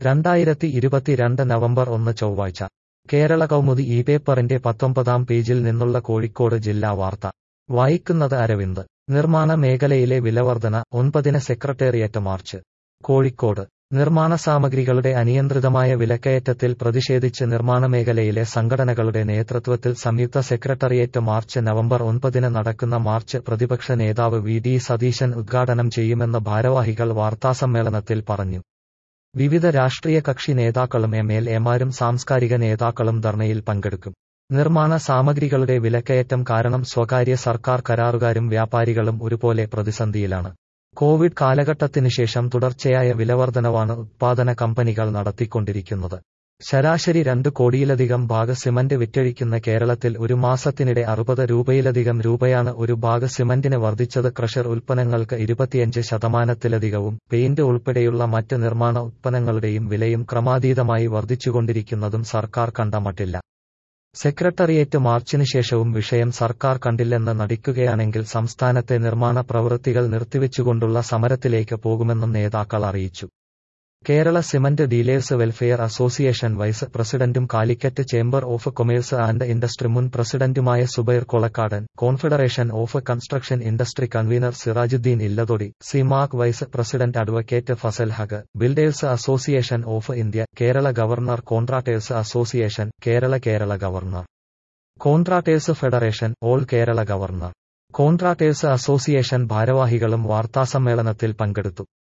രണ്ടായിരത്തി ഇരുപത്തിരണ്ട് നവംബർ ഒന്ന് ചൊവ്വാഴ്ച കേരള കൗമുദി ഈ പേപ്പറിന്റെ പത്തൊമ്പതാം പേജിൽ നിന്നുള്ള കോഴിക്കോട് ജില്ലാ വാർത്ത വായിക്കുന്നത് അരവിന്ദ് നിർമ്മാണ മേഖലയിലെ വിലവർധന ഒൻപതിന് സെക്രട്ടേറിയറ്റ് മാർച്ച് കോഴിക്കോട് നിർമ്മാണ സാമഗ്രികളുടെ അനിയന്ത്രിതമായ വിലക്കയറ്റത്തിൽ പ്രതിഷേധിച്ച് നിർമ്മാണ മേഖലയിലെ സംഘടനകളുടെ നേതൃത്വത്തിൽ സംയുക്ത സെക്രട്ടേറിയറ്റ് മാർച്ച് നവംബർ ഒൻപതിന് നടക്കുന്ന മാർച്ച് പ്രതിപക്ഷ നേതാവ് വി ഡി സതീശൻ ഉദ്ഘാടനം ചെയ്യുമെന്ന് ഭാരവാഹികൾ വാർത്താസമ്മേളനത്തിൽ പറഞ്ഞു വിവിധ രാഷ്ട്രീയ കക്ഷി നേതാക്കളും എം എൽ എമാരും സാംസ്കാരിക നേതാക്കളും ധർണയിൽ പങ്കെടുക്കും നിർമ്മാണ സാമഗ്രികളുടെ വിലക്കയറ്റം കാരണം സ്വകാര്യ സർക്കാർ കരാറുകാരും വ്യാപാരികളും ഒരുപോലെ പ്രതിസന്ധിയിലാണ് കോവിഡ് കാലഘട്ടത്തിനുശേഷം തുടർച്ചയായ വിലവർധനവാണ് ഉത്പാദന കമ്പനികൾ നടത്തിക്കൊണ്ടിരിക്കുന്നത് ശരാശരി രണ്ട് കോടിയിലധികം ഭാഗ സിമന്റ് വിറ്റഴിക്കുന്ന കേരളത്തിൽ ഒരു മാസത്തിനിടെ അറുപത് രൂപയിലധികം രൂപയാണ് ഒരു ഭാഗ സിമന്റിന് വർദ്ധിച്ചത് ക്രഷർ ഉൽപ്പന്നങ്ങൾക്ക് ഇരുപത്തിയഞ്ച് ശതമാനത്തിലധികവും പെയിന്റ് ഉൾപ്പെടെയുള്ള മറ്റ് നിർമ്മാണ ഉത്പന്നങ്ങളുടെയും വിലയും ക്രമാതീതമായി വർദ്ധിച്ചുകൊണ്ടിരിക്കുന്നതും സർക്കാർ കണ്ടമട്ടില്ല സെക്രട്ടേറിയറ്റ് മാർച്ചിന് ശേഷവും വിഷയം സർക്കാർ കണ്ടില്ലെന്ന് നടിക്കുകയാണെങ്കിൽ സംസ്ഥാനത്തെ നിർമ്മാണ പ്രവൃത്തികൾ നിർത്തിവെച്ചുകൊണ്ടുള്ള സമരത്തിലേക്ക് പോകുമെന്നും നേതാക്കൾ അറിയിച്ചു Kerala cement dealers welfare association vice പ്രസിഡന്റും Calicut chamber of commerce and industry മുൻ പ്രസിഡന്റുമായ Zubair Kolakkadan confederation of construction industry convener Sirajuddin Illathodi സിമാക് vice president advocate Fazal Haq builders association of India Kerala governor contractors association Kerala Kerala governor contractors federation all Kerala governor contractors association ഭാരവാഹികളും വാർത്താസമ്മേളനത്തിൽ പങ്കെടുത്തു